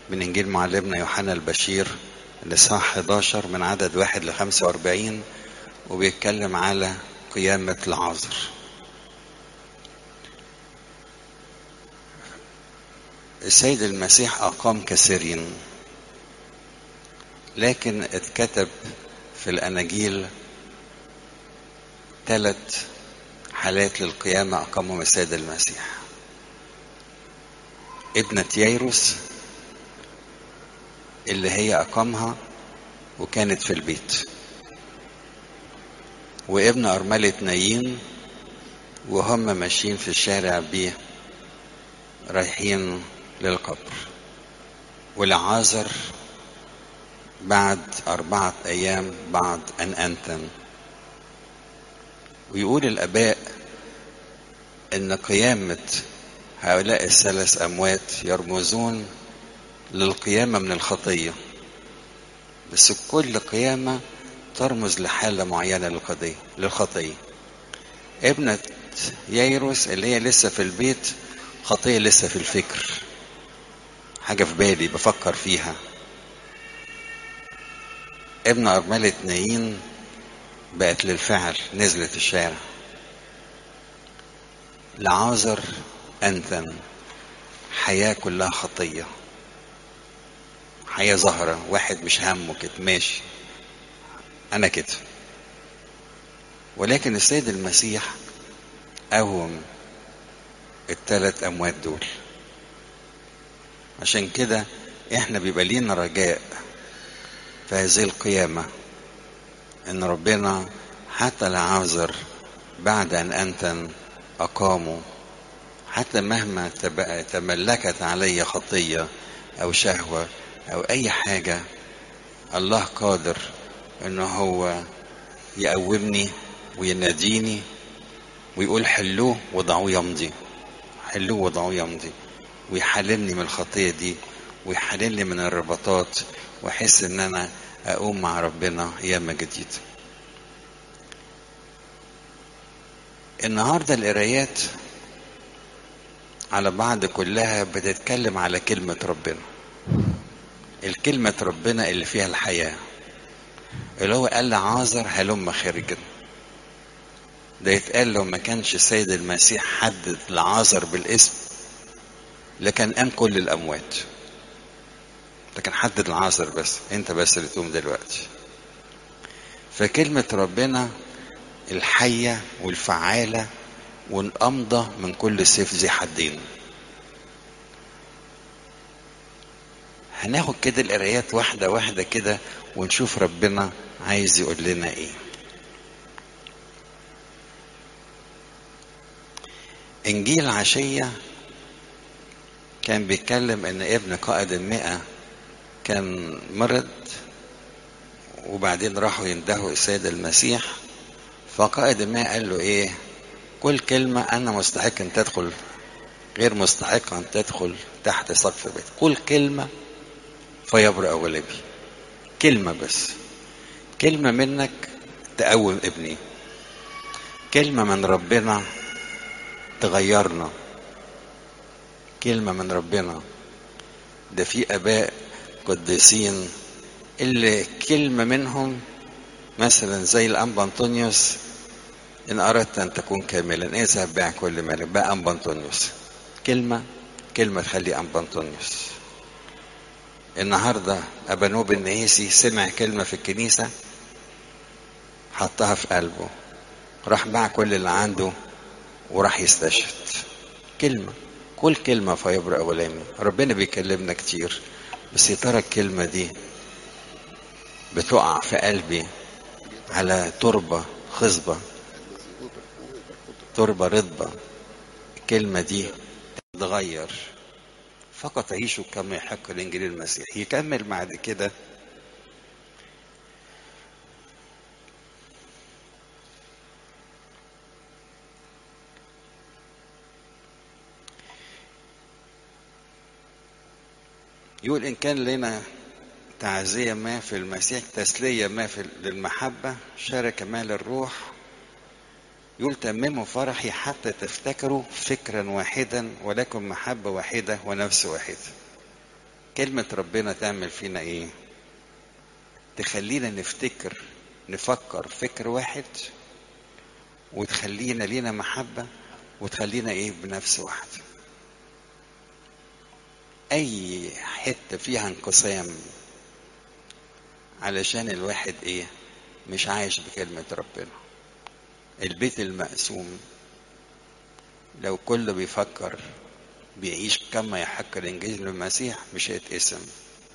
من إنجيل معلمنا يوحنا البشير الإصحاح 11 من عدد واحد ل 45 وبيتكلم على قيامة العازر السيد المسيح أقام كثيرين لكن اتكتب في الأناجيل ثلاث حالات للقيامة أقامهم السيد المسيح ابنة ييروس اللي هي أقامها وكانت في البيت وابن أرملة نايين وهم ماشيين في الشارع بيه رايحين للقبر والعازر بعد أربعة أيام بعد أن أنتن ويقول الآباء إن قيامة هؤلاء الثلاث أموات يرمزون للقيامة من الخطية بس كل قيامة ترمز لحالة معينة للقضية للخطية ابنة ييروس اللي هي لسه في البيت خطية لسه في الفكر حاجة في بالي بفكر فيها ابن أرملة نايين بقت للفعل نزلت الشارع لعازر أنتن حياة كلها خطية حياة ظاهرة واحد مش همه كده ماشي أنا كده ولكن السيد المسيح قوم الثلاث أموات دول عشان كده احنا بيبقى لينا رجاء في هذه القيامة ان ربنا حتى العازر بعد ان انتن اقامه حتى مهما تملكت علي خطية او شهوة او اي حاجة الله قادر ان هو يقومني ويناديني ويقول حلوه وضعوه يمضي حلوه وضعوه يمضي ويحللني من الخطية دي ويحللني من الرباطات واحس ان انا اقوم مع ربنا ايام جديد النهاردة القرايات على بعض كلها بتتكلم على كلمة ربنا الكلمة ربنا اللي فيها الحياة اللي هو قال لعازر هلم خارجا ده يتقال لو ما كانش السيد المسيح حدد لعازر بالاسم لكان قام كل الاموات لكن حدد العصر بس انت بس اللي تقوم دلوقتي فكلمة ربنا الحية والفعالة والأمضة من كل سيف ذي حدين هناخد كده القرايات واحدة واحدة كده ونشوف ربنا عايز يقول لنا ايه انجيل عشية كان بيتكلم ان ابن قائد المئة كان مرض وبعدين راحوا يندهوا السيد المسيح فقائد المئة قال له ايه كل كلمة انا مستحق ان تدخل غير مستحق ان تدخل تحت سقف بيت كل كلمة فيبرأ ولبي كلمة بس كلمة منك تقوم ابني كلمة من ربنا تغيرنا كلمة من ربنا ده في آباء قديسين اللي كلمة منهم مثلا زي الأنبا أنطونيوس إن أردت أن تكون كاملا اذهب بيع كل مالك بقى أنبا أنطونيوس كلمة كلمة تخلي أنبا أنطونيوس النهاردة أبانوب النهيسي سمع كلمة في الكنيسة حطها في قلبه راح باع كل اللي عنده وراح يستشهد كلمة كل كلمة فيبرأ ولامي ربنا بيكلمنا كتير بس يا ترى الكلمة دي بتقع في قلبي على تربة خصبة تربة رطبة الكلمة دي تتغير فقط عيشوا كما يحق الإنجيل المسيح يكمل بعد كده يقول إن كان لنا تعزية ما في المسيح تسلية ما في للمحبة شارك ما للروح يقول تمموا فرحي حتى تفتكروا فكرا واحدا ولكم محبة واحدة ونفس واحدة كلمة ربنا تعمل فينا ايه تخلينا نفتكر نفكر فكر واحد وتخلينا لينا محبة وتخلينا ايه بنفس واحد اي حتة فيها انقسام علشان الواحد ايه مش عايش بكلمة ربنا البيت المقسوم لو كله بيفكر بيعيش كما يحق الانجيل المسيح مش هيتقسم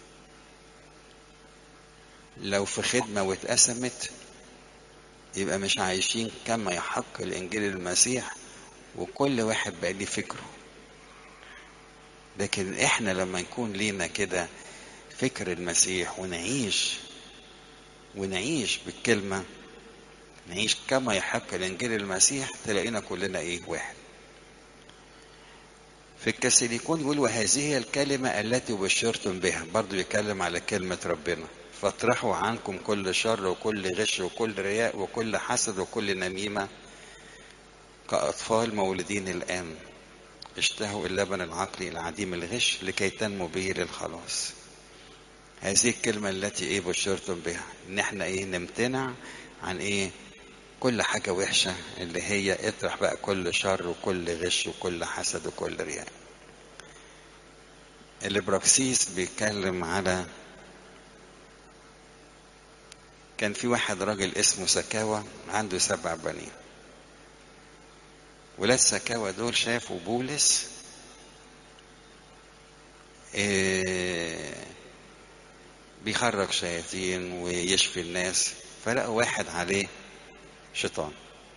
لو في خدمة واتقسمت يبقى مش عايشين كما يحق الانجيل المسيح وكل واحد بقى ليه فكره لكن احنا لما يكون لينا كده فكر المسيح ونعيش ونعيش بالكلمة نعيش كما يحق الانجيل المسيح تلاقينا كلنا ايه واحد في الكاثوليكون يقول وهذه هي الكلمة التي بشرتم بها برضو يتكلم على كلمة ربنا فاطرحوا عنكم كل شر وكل غش وكل رياء وكل حسد وكل نميمة كأطفال مولودين الآن اشتهوا اللبن العقلي العديم الغش لكي تنمو به للخلاص هذه الكلمة التي ايه بشرتم بها ان احنا ايه نمتنع عن ايه كل حاجة وحشة اللي هي اطرح بقى كل شر وكل غش وكل حسد وكل رياء الابراكسيس بيتكلم على كان في واحد راجل اسمه سكاوى عنده سبع بنين ولاد سكاوى دول شافوا بولس إيه بيخرج شياطين ويشفي الناس فلقوا واحد عليه شيطان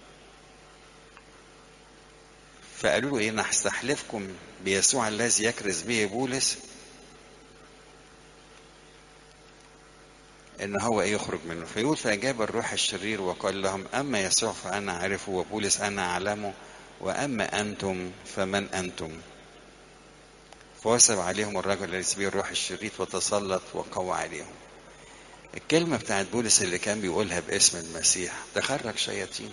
فقالوا له ايه نستحلفكم بيسوع الذي يكرز به بولس ان هو ايه يخرج منه فيقول فاجاب الروح الشرير وقال لهم اما يسوع فانا اعرفه وبولس انا اعلمه واما انتم فمن انتم فوسب عليهم الرجل الذي به الروح الشرير وتسلط وقوى عليهم الكلمة بتاعت بولس اللي كان بيقولها باسم المسيح تخرج شياطين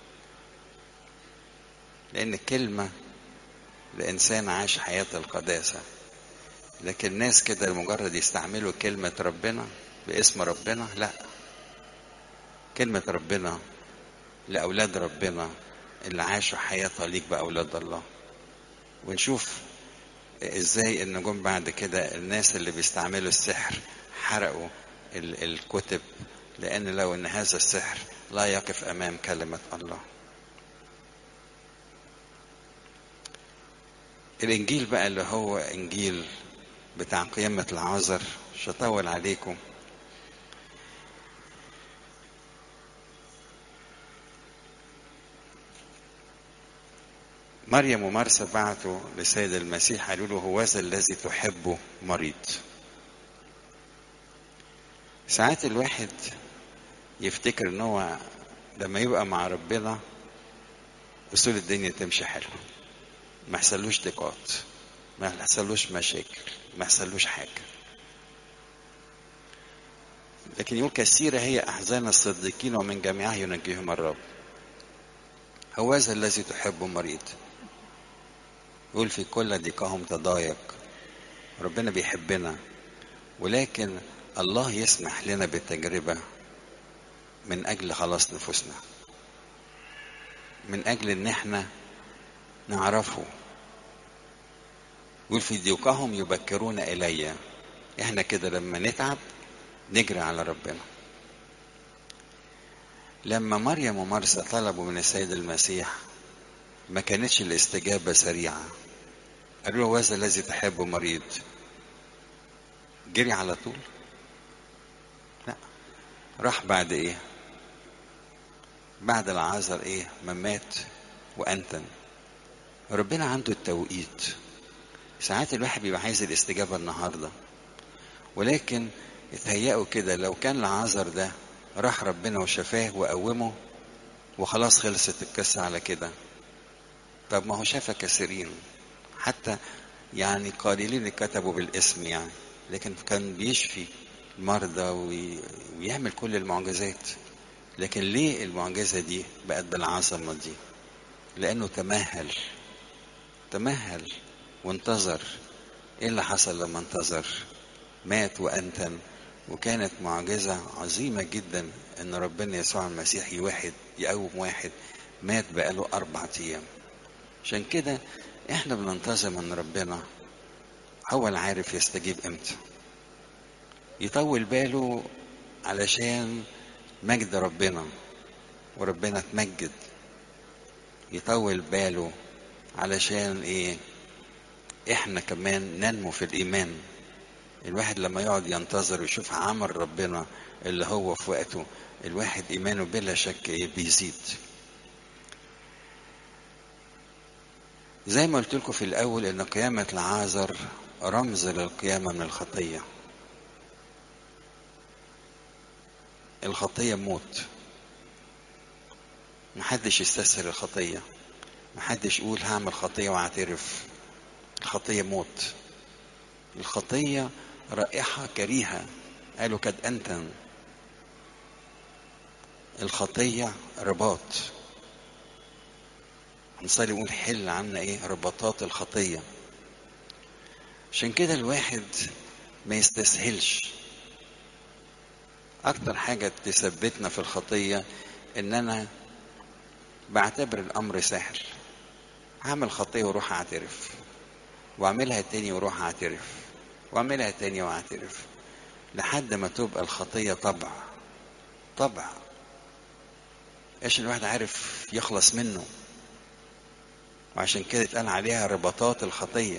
لأن الكلمة لإنسان عاش حياة القداسة لكن ناس كده لمجرد يستعملوا كلمة ربنا باسم ربنا لا كلمة ربنا لأولاد ربنا اللي عاشوا حياة طليق بأولاد الله ونشوف ازاي ان جم بعد كده الناس اللي بيستعملوا السحر حرقوا الكتب لان لو ان هذا السحر لا يقف امام كلمة الله الانجيل بقى اللي هو انجيل بتاع قيامة العازر مش هطول عليكم مريم ومرسى بعتوا لسيد المسيح قالوا له هوذا الذي تحبه مريض ساعات الواحد يفتكر ان هو لما يبقى مع ربنا اصول الدنيا تمشي حلو ما يحصلوش ضيقات ما يحصلوش مشاكل ما يحصلوش حاجه لكن يقول كثيره هي احزان الصديقين ومن جميعها ينجيهم الرب هوذا الذي تحبه مريض يقول في كل ضيقهم تضايق ربنا بيحبنا ولكن الله يسمح لنا بالتجربة من أجل خلاص نفوسنا من أجل إن إحنا نعرفه يقول في ضيقهم يبكرون إلي إحنا كده لما نتعب نجري على ربنا لما مريم ومرسى طلبوا من السيد المسيح ما كانتش الاستجابة سريعة قالوا له هذا الذي تحبه مريض جري على طول لا راح بعد ايه بعد العازر ايه ما مات وانتن ربنا عنده التوقيت ساعات الواحد بيبقى عايز الاستجابة النهاردة ولكن اتهيأوا كده لو كان العازر ده راح ربنا وشفاه وقومه وخلاص خلصت القصة على كده طب ما هو شافى كثيرين حتى يعني قليلين اللي كتبوا بالاسم يعني لكن كان بيشفي المرضى ويعمل كل المعجزات لكن ليه المعجزة دي بقت بالعظمة دي لأنه تمهل تمهل وانتظر ايه اللي حصل لما انتظر مات وانتن وكانت معجزة عظيمة جدا ان ربنا يسوع المسيح واحد يقوم واحد مات بقاله اربع ايام عشان كده احنا بننتظر من ربنا هو اللي عارف يستجيب امتى يطول باله علشان مجد ربنا وربنا تمجد يطول باله علشان ايه احنا كمان ننمو في الايمان الواحد لما يقعد ينتظر ويشوف عمل ربنا اللي هو في وقته الواحد ايمانه بلا شك ايه بيزيد زي ما قلت لكم في الاول ان قيامة العازر رمز للقيامة من الخطية الخطية موت محدش يستسهل الخطية محدش يقول هعمل خطية واعترف الخطية موت الخطية رائحة كريهة قالوا قد أنتن الخطية رباط هنصلي نقول حل عنا ايه رباطات الخطية عشان كده الواحد ما يستسهلش اكتر حاجة تثبتنا في الخطية ان انا بعتبر الامر سهل هعمل خطية واروح اعترف واعملها تاني واروح اعترف واعملها تاني واعترف لحد ما تبقى الخطية طبع طبع ايش الواحد عارف يخلص منه وعشان كده اتقال عليها رباطات الخطية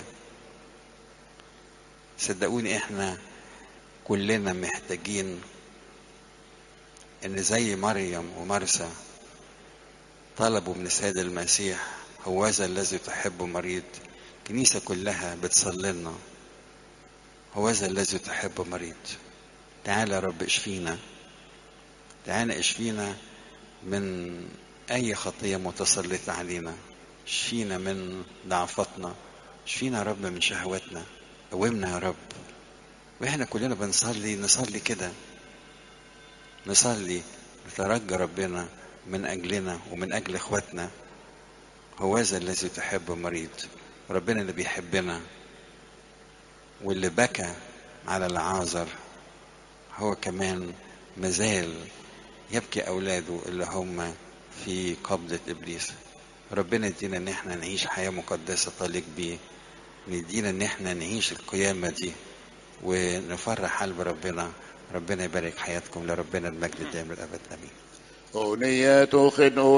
صدقوني احنا كلنا محتاجين ان زي مريم ومرسى طلبوا من السيد المسيح هوذا الذي تحب مريض الكنيسة كلها بتصلي لنا هوذا الذي تحب مريض تعالى يا رب اشفينا تعالى اشفينا من اي خطية متسلطة علينا اشفينا من ضعفتنا اشفينا يا رب من شهواتنا قومنا يا رب واحنا كلنا بنصلي نصلي كده نصلي نترجى ربنا من اجلنا ومن اجل اخواتنا هوذا الذي تحب مريض ربنا اللي بيحبنا واللي بكى على العازر هو كمان مازال يبكي اولاده اللي هم في قبضة ابليس ربنا يدينا ان احنا نعيش حياة مقدسة طليق بيه يدينا ان احنا نعيش القيامة دي ونفرح قلب ربنا ربنا يبارك حياتكم لربنا المجد دائم الابد امين أغنية خنو